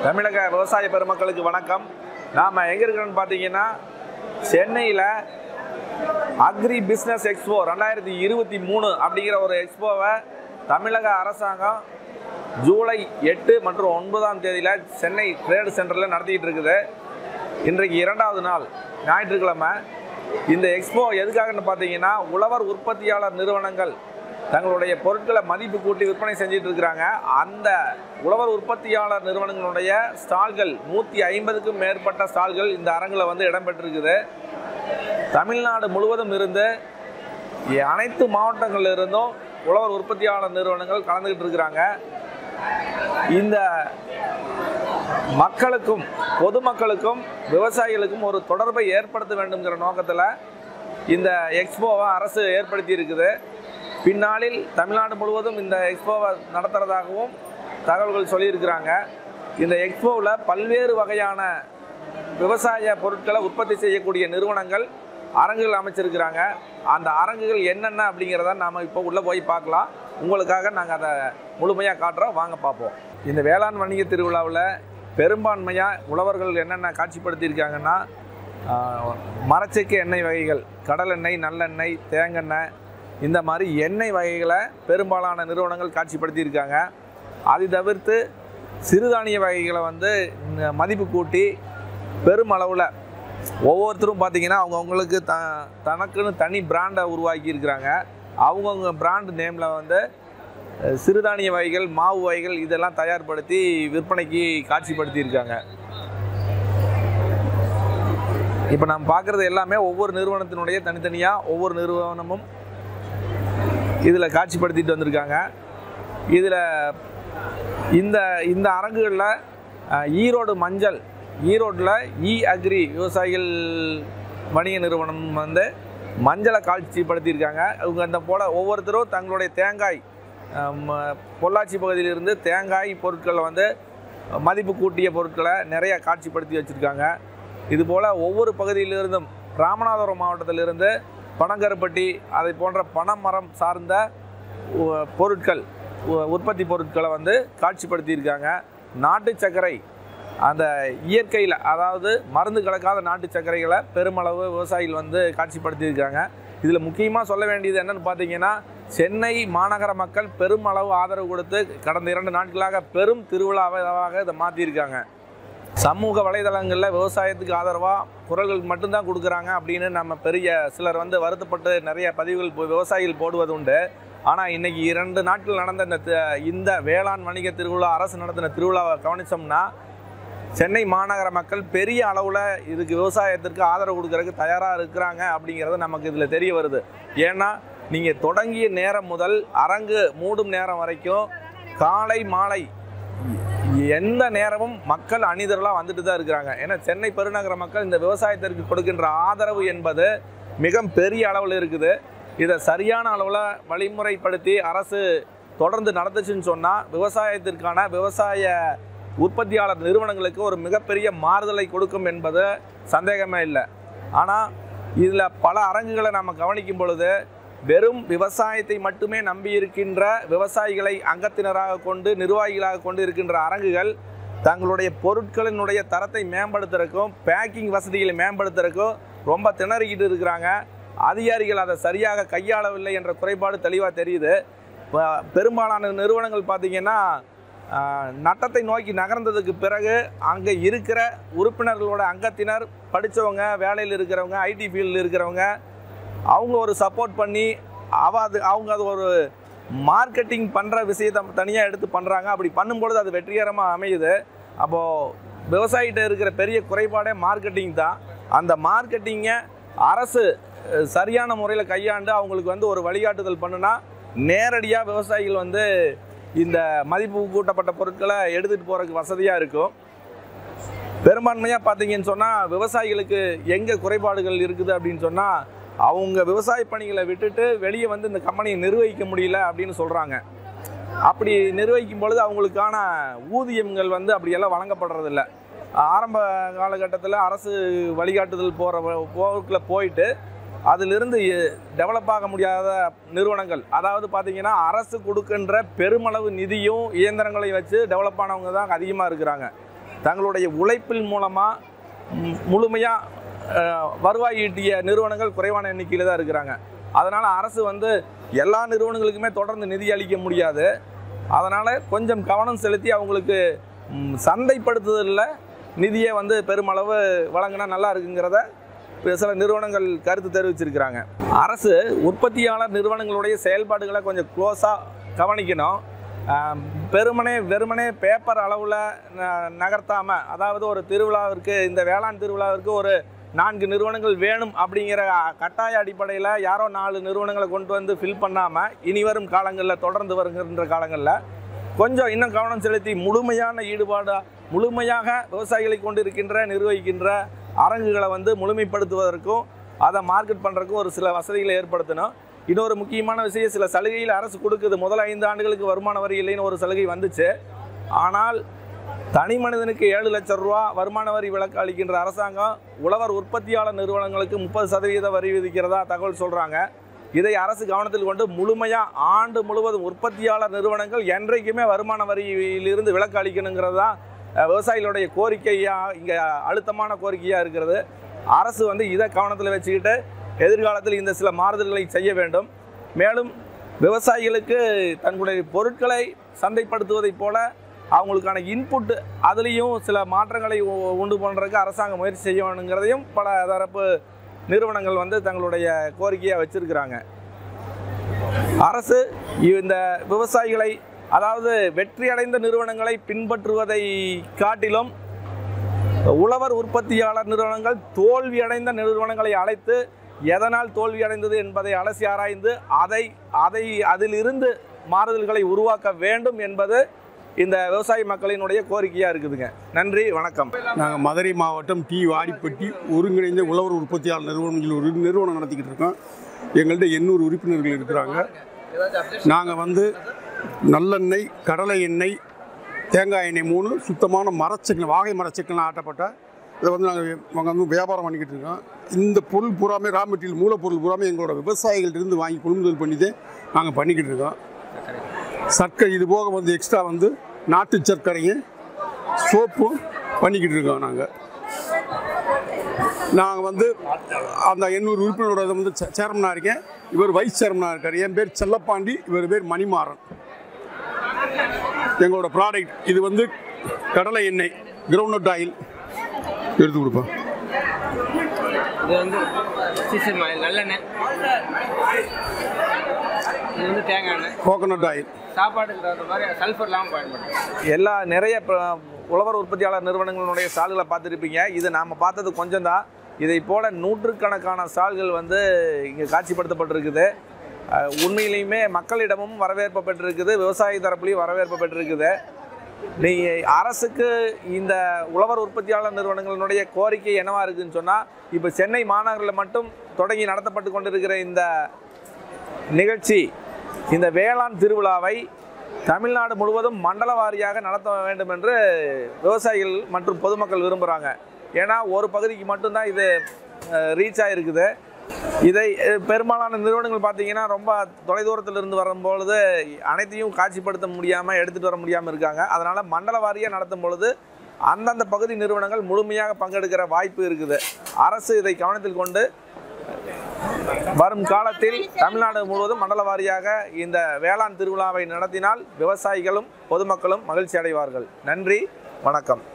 தமிழக விவசாய பெருமக்களுக்கு வணக்கம் நாம் எங்கே இருக்கிறோன்னு பார்த்தீங்கன்னா சென்னையில் அக்ரி பிஸ்னஸ் எக்ஸ்போ ரெண்டாயிரத்தி இருபத்தி மூணு அப்படிங்கிற ஒரு எக்ஸ்போவை தமிழக அரசாங்கம் ஜூலை எட்டு மற்றும் ஒன்பதாம் தேதியில் சென்னை ட்ரேடு சென்டரில் நடத்திக்கிட்டு இருக்குது இன்றைக்கு இரண்டாவது நாள் ஞாயிற்றுக்கிழமை இந்த எக்ஸ்போ எதுக்காகன்னு பார்த்தீங்கன்னா உழவர் உற்பத்தியாளர் நிறுவனங்கள் தங்களுடைய பொருட்களை மதிப்பு கூட்டி விற்பனை செஞ்சுட்டு இருக்கிறாங்க அந்த உழவர் உற்பத்தியாளர் நிறுவனங்களுடைய ஸ்டால்கள் நூற்றி ஐம்பதுக்கும் மேற்பட்ட ஸ்டால்கள் இந்த அரங்கில் வந்து இடம்பெற்றிருக்குது தமிழ்நாடு முழுவதும் இருந்து எ- அனைத்து மாவட்டங்கள்ல இருந்தும் உழவர் உற்பத்தியாளர் நிறுவனங்கள் கலந்துக்கிட்டு இருக்கிறாங்க இந்த மக்களுக்கும் பொதுமக்களுக்கும் விவசாயிகளுக்கும் ஒரு தொடர்பை ஏற்படுத்த வேண்டும்ங்கிற நோக்கத்தில் இந்த எக்ஸ்போவை அரசு ஏற்படுத்தி இருக்குது பின்னாளில் தமிழ்நாடு முழுவதும் இந்த எக்ஸ்போவை நடத்துகிறதாகவும் தகவல்கள் சொல்லியிருக்கிறாங்க இந்த எக்ஸ்போவில் பல்வேறு வகையான விவசாய பொருட்களை உற்பத்தி செய்யக்கூடிய நிறுவனங்கள் அரங்குகள் அமைச்சிருக்கிறாங்க அந்த அரங்குகள் என்னென்ன அப்படிங்கிறத நாம் இப்போ உள்ளே போய் பார்க்கலாம் உங்களுக்காக நாங்கள் அதை முழுமையாக காட்டுறோம் வாங்க பார்ப்போம் இந்த வேளாண் வணிக திருவிழாவில் பெரும்பான்மையாக உழவர்கள் என்னென்ன காட்சிப்படுத்தியிருக்காங்கன்னா ஆஹ், மரச்செக்கு எண்ணெய் வகைகள் கடல் எண்ணெய் நல்லெண்ணெய் தேங்காய் இந்த மாதிரி எண்ணெய் வகைகளை பெரும்பாலான நிறுவனங்கள் காட்சிப்படுத்தியிருக்காங்க அதை தவிர்த்து சிறுதானிய வகைகளை வந்து ந- மதிப்பு கூட்டி பெருமளவில் ஒவ்வொருத்தரும் பார்த்தீங்கன்னா அவங்கவுங்களுக்கு த தனக்குன்னு தனி பிராண்டை உருவாக்கி இருக்கிறாங்க அவங்கவுங்க பிராண்ட் நேமில் வந்து அஹ், சிறுதானிய வகைகள் மாவு வகைகள் இதெல்லாம் தயார்படுத்தி விற்பனைக்கு காட்சிப்படுத்தியிருக்காங்க இப்போ நம்ம பார்க்குறது எல்லாமே ஒவ்வொரு நிறுவனத்தினுடைய தனித்தனியாக ஒவ்வொரு நிறுவனமும் இதில் காட்சிப்படுத்திட்டு வந்திருக்காங்க இதில் இந்த இந்த அரங்குகளில் அஹ், ஈரோடு மஞ்சள் ஈரோட்டில் இ அக்ரி விவசாயிகள் வணிக நிறுவனம் வந்து மஞ்சளை காட்சிப்படுத்தியிருக்காங்க இவங்க அந்த போல ஒவ்வொருத்தரும் தங்களுடைய தேங்காய் அஹ், ம- பொள்ளாச்சி பகுதியிலிருந்து தேங்காய் பொருட்களை வந்து மதிப்பு கூட்டிய பொருட்களை நிறைய காட்சிப்படுத்தி வச்சுருக்காங்க இதுபோல் ஒவ்வொரு பகுதியிலிருந்தும் ராமநாதபுரம் மாவட்டத்திலிருந்து பனங்கருப்பட்டி அதை போன்ற பனைமரம் சார்ந்த உ- பொருட்கள் உ- உற்பத்தி பொருட்களை வந்து காட்சிப்படுத்தியிருக்காங்க நாட்டு சர்க்கரை அந்த இயற்கையில் அதாவது மருந்து கலக்காத நாட்டு சர்க்கரைகளை பெருமளவு விவசாயிகள் வந்து காட்சிப்படுத்தியிருக்காங்க இதில் முக்கியமாக சொல்ல வேண்டியது என்னன்னு பார்த்தீங்கன்னா சென்னை மாநகர மக்கள் பெருமளவு ஆதரவு கொடுத்து கடந்த இரண்டு நாட்களாக பெரும் திருவிழாவாக இதை மாற்றியிருக்காங்க சமூக வலைதளங்களில் விவசாயத்துக்கு ஆதரவாக குரல்கள் மட்டும்தான் கொடுக்குறாங்க அப்படின்னு நம்ம பெரிய சிலர் வந்து வருத்தப்பட்டு நிறைய பதிவுகள் இப்போ விவசாயிகள் போடுவது உண்டு ஆனால் இன்னைக்கு இரண்டு நாட்கள் நடந்த இந்த தி- இந்த வேளாண் வணிக திருவிழா அரசு நடத்தின திருவிழாவை கவனிச்சோம்னா சென்னை மாநகர மக்கள் பெரிய அளவில் இதுக்கு விவசாயத்திற்கு ஆதரவு கொடுக்கறதுக்கு தயாராக இருக்கிறாங்க அப்படிங்கிறது நமக்கு இதில் தெரிய வருது ஏன்னா நீங்கள் தொடங்கிய நேரம் முதல் அரங்கு மூடும் நேரம் வரைக்கும் காலை மாலை எந்த நேரமும் மக்கள் அணிதர்களாக வந்துட்டு தான் இருக்கிறாங்க ஏன்னா சென்னை பெருநகர மக்கள் இந்த விவசாயத்திற்கு கொடுக்கின்ற ஆதரவு என்பது மிக பெரிய அளவில் இருக்குது இதை சரியான அளவில் வழிமுறைப்படுத்தி அரசு தொடர்ந்து நடந்துச்சுன்னு சொன்னால் விவசாயத்திற்கான விவசாய உற்பத்தியாளர் நிறுவனங்களுக்கு ஒரு மிகப்பெரிய மாறுதலை கொடுக்கும் என்பது சந்தேகமே இல்லை ஆனால் இதில் பல அரங்குகளை நம்ம கவனிக்கும் பொழுது வெறும் விவசாயத்தை மட்டுமே நம்பி இருக்கின்ற விவசாயிகளை அங்கத்தினராக கொண்டு நிர்வாகிகளாக கொண்டு இருக்கின்ற அரங்குகள் தங்களுடைய பொருட்களினுடைய தரத்தை மேம்படுத்துறதுக்கும் பேக்கிங் வசதிகளை மேம்படுத்துறதுக்கும் ரொம்ப திணறிக்கிட்டு இருக்கிறாங்க அதிகாரிகள் அதை சரியாக கையாளவில்லை என்ற குறைபாடு தெளிவாக தெரியுது ப- பெரும்பாலான நிறுவனங்கள் பார்த்தீங்கன்னா ஆஹ், நட்டத்தை நோக்கி நகர்ந்ததுக்கு பிறகு அங்கே இருக்கிற உறுப்பினர்களோட அங்கத்தினர் படித்தவங்க வேலையில் இருக்கிறவங்க ஐடி ஃபீல்டில் இருக்கிறவங்க அவங்க ஒரு சப்போர்ட் பண்ணி அவ அது அவங்க அது ஒரு மார்க்கெட்டிங் பண்ணுற விஷயத்தை தனியாக எடுத்து பண்ணுறாங்க அப்படி பண்ணும்பொழுது அது வெற்றிகரமாக அமையுது அப்போது விவசாயிகிட்ட இருக்கிற பெரிய குறைபாடே மார்க்கெட்டிங் தான் அந்த மார்க்கெட்டிங்கை அரசு அஹ், சரியான முறையில் கையாண்டு அவங்களுக்கு வந்து ஒரு வழிகாட்டுதல் பண்ணுனா நேரடியாக விவசாயிகள் வந்து இந்த மதிப்பு கூட்டப்பட்ட பொருட்களை எடுத்துகிட்டு போகிறதுக்கு வசதியாக இருக்கும் பெரும்பான்மையாக பார்த்தீங்கன்னு சொன்னால் விவசாயிகளுக்கு எங்கே குறைபாடுகள் இருக்குது அப்படின்னு சொன்னால் அவங்க விவசாய பணிகளை விட்டுட்டு வெளியே வந்து இந்த கம்பெனியை நிர்வகிக்க முடியல அப்படின்னு சொல்கிறாங்க அப்படி நிர்வகிக்கும் பொழுது அவங்களுக்கான ஊதியங்கள் வந்து அப்படியெல்லாம் வழங்கப்படுறதில்ல ஆரம்ப காலகட்டத்தில் அரசு வழிகாட்டுதல் போகிற போக்கில் போயிட்டு அதிலிருந்து டெவலப் ஆக முடியாத நிறுவனங்கள் அதாவது பார்த்தீங்கன்னா அரசு கொடுக்கின்ற பெருமளவு நிதியும் இயந்திரங்களை வச்சு டெவலப் ஆனவங்க தான் அதிகமாக இருக்கிறாங்க தங்களுடைய உழைப்பின் மூலமாக முழுமையாக வருவாய் ஈட்டிய நிறுவனங்கள் குறைவான எண்ணிக்கையில் தான் இருக்கிறாங்க அதனால் அரசு வந்து எல்லா நிறுவனங்களுக்குமே தொடர்ந்து நிதி அளிக்க முடியாது அதனால் கொஞ்சம் கவனம் செலுத்தி அவங்களுக்கு ம், சந்தைப்படுத்துதலில் நிதியை வந்து பெருமளவு வழங்கினா நல்லா இருக்குங்கிறத இப்ப சில நிறுவனங்கள் கருத்து தெரிவிச்சிருக்கிறாங்க அரசு உற்பத்தியாளர் நிறுவனங்களுடைய செயல்பாடுகளை கொஞ்சம் க்ளோஸாக கவனிக்கணும் ஆம், பெருமனே வெறுமனே பேப்பர் அளவில் நகர்த்தாமல் அதாவது ஒரு திருவிழாவிற்கு இந்த வேளாண் திருவிழாவிற்கு ஒரு நான்கு நிறுவனங்கள் வேணும் அப்படிங்கிற கட்டாய அடிப்படையில் யாரோ நாலு நிறுவனங்களை கொண்டு வந்து ஃபில் பண்ணாமல் இனி வரும் காலங்களில் தொடர்ந்து வருகின்ற காலங்களில் கொஞ்சம் இன்னும் கவனம் செலுத்தி முழுமையான ஈடுபாடு முழுமையாக விவசாயிகளை கொண்டு இருக்கின்ற நிர்வகிக்கின்ற அரங்குகளை வந்து முழுமைப்படுத்துவதற்கும் அதை மார்க்கெட் பண்ணுறதுக்கும் ஒரு சில வசதிகளை ஏற்படுத்தணும் இன்னொரு முக்கியமான விஷயம் சில சலுகையில் அரசு கொடுக்குது முதல் ஐந்து ஆண்டுகளுக்கு வருமான வரி இல்லைன்னு ஒரு சலுகை வந்துச்சு ஆனால் தனி மனிதனுக்கு ஏழு லட்சம் ரூபா வருமான வரி விலக்கு அளிக்கின்ற அரசாங்கம் உழவர் உற்பத்தியாளர் நிறுவனங்களுக்கு முப்பது சதவீத வரி விதிக்கிறதா தகவல் சொல்கிறாங்க இதை அரசு கவனத்தில் கொண்டு முழுமையாக ஆண்டு முழுவதும் உற்பத்தியாளர் நிறுவனங்கள் என்றைக்குமே வருமான வரியிலிருந்து விலக்கு அளிக்கணுங்கிறது தான் அஹ், விவசாயிகளுடைய கோரிக்கையாக இங்கே அழுத்தமான கோரிக்கையாக இருக்கிறது அரசு வந்து இதை கவனத்தில் வச்சுக்கிட்டு எதிர்காலத்தில் இந்த சில மாறுதல்களை செய்ய வேண்டும் மேலும் விவசாயிகளுக்கு தங்களுடைய பொருட்களை சந்தைப்படுத்துவதைப் போல அவங்களுக்கான இன்புட் அதுலேயும் சில மாற்றங்களை உ- உண்டு பண்ணுறதுக்கு அரசாங்கம் முயற்சி செய்யணுங்கிறதையும் பல தரப்பு நிறுவனங்கள் வந்து தங்களுடைய கோரிக்கையாக வச்சிருக்கிறாங்க அரசு இந்த விவசாயிகளை அதாவது வெற்றி அடைந்த நிறுவனங்களை பின்பற்றுவதை காட்டிலும் உழவர் உற்பத்தியாளர் நிறுவனங்கள் தோல்வி அடைந்த நிறுவனங்களை அழைத்து எதனால் தோல்வி அடைந்தது என்பதை அலசி ஆராய்ந்து அதை அதை அதிலிருந்து மாறுதல்களை உருவாக்க வேண்டும் என்பது இந்த விவசாய மக்களினுடைய கோரிக்கையாக இருக்குதுங்க நன்றி வணக்கம் நாங்கள் மதுரை மாவட்டம் டி வாடிப்பட்டி ஒருங்கிணைந்த உழவர் உற்பத்தியாளர் நிறுவனங்கள் ஒரு நிறுவனம் நடத்திக்கிட்டு இருக்கோம் எங்கள்கிட்ட எண்ணூறு உறுப்பினர்கள் இருக்கிறாங்க நாங்கள் வந்து நல்லெண்ணெய் கடலை எண்ணெய் தேங்காய் எண்ணெய் மூணு சுத்தமான மரச்செக்கில் வாகை மரச்செக்கில் ஆட்டப்பட்ட இதை வந்து நாங்கள் நாங்கள் வந்து வியாபாரம் பண்ணிக்கிட்டு இருக்கோம் இந்த பொருள் பூராமே ரா மெட்டீரியல் மூலப்பொருள் பூராமே எங்களோட விவசாயிகள்கிட்ட வாங்கி கொள்முதல் பண்ணி தான் நாங்கள் பண்ணிக்கிட்டு இருக்கோம் சர்க்கரை இது போக வந்து எக்ஸ்ட்ரா வந்து நாட்டு சர்க்கரையும் சோப்பும் பண்ணிக்கிட்டு இருக்கோம் நாங்கள் நாங்கள் வந்து அந்த எண்ணூறு உறுப்பினரோட வந்து சே- சேர்மனாக இருக்கேன் இவர் வைஸ் சேர்மனாக இருக்கார் என் பேர் செல்லப்பாண்டி இவர் பேர் மணிமாறன் எங்களோட ப்ராடக்ட் இது வந்து கடலை எண்ணெய் கிரவுண்ட் ஆயில் எடுத்து கொடுப்போம் இது வந்து சீசன் ஆயில் நல்லெண்ணெய் இது வந்து தேங்காய் எண்ணெய் கோகோனட் ஆயில் சாப்பாடுக்கு தகுந்த மாதிரி சல்ஃபர் இல்லாமல் பயன்படுத்தும் எல்லா நிறைய ப- உழவர் உற்பத்தியாளர் நிறுவனங்களுடைய ஸ்டால்களை பார்த்துருப்பீங்க இது நாம் பார்த்தது கொஞ்சம் தான் இதை போல நூற்றுக்கணக்கான ஸ்டால்கள் வந்து இங்கே காட்சிப்படுத்தப்பட்டிருக்குது அஹ், உண்மையிலையுமே மக்களிடமும் வரவேற்பு பெற்றிருக்குது விவசாய தரப்புலையும் வரவேற்பு பெற்றிருக்குது நீ அரசுக்கு இந்த உழவர் உற்பத்தியாளர் நிறுவனங்களினுடைய கோரிக்கை என்னவா இருக்குன்னு சொன்னால் இப்போ சென்னை மாநகரில் மட்டும் தொடங்கி நடத்தப்பட்டு கொண்டிருக்கிற இந்த நிகழ்ச்சி இந்த வேளாண் திருவிழாவை தமிழ்நாடு முழுவதும் மண்டல வாரியாக நடத்த வேண்டும் என்று விவசாயிகள் மற்றும் பொதுமக்கள் விரும்புகிறாங்க ஏன்னா ஒரு பகுதிக்கு மட்டும்தான் இது ரீச் ஆகிருக்குது இதை அஹ், பெரும்பாலான நிறுவனங்கள் பார்த்தீங்கன்னா ரொம்ப தொலைதூரத்தில் இருந்து வரும்பொழுது அனைத்தையும் காட்சிப்படுத்த முடியாமல் எடுத்துகிட்டு வர முடியாமல் இருக்காங்க அதனால் மண்டல வாரியாக நடத்தும் பொழுது அந்தந்த பகுதி நிறுவனங்கள் முழுமையாக பங்கெடுக்கிற வாய்ப்பு இருக்குது அரசு இதை கவனத்தில் கொண்டு வரும் காலத்தில் தமிழ்நாடு முழுவதும் மண்டல வாரியாக இந்த வேளாண் திருவிழாவை நடத்தினால் விவசாயிகளும் பொதுமக்களும் மகிழ்ச்சி அடைவார்கள் நன்றி வணக்கம்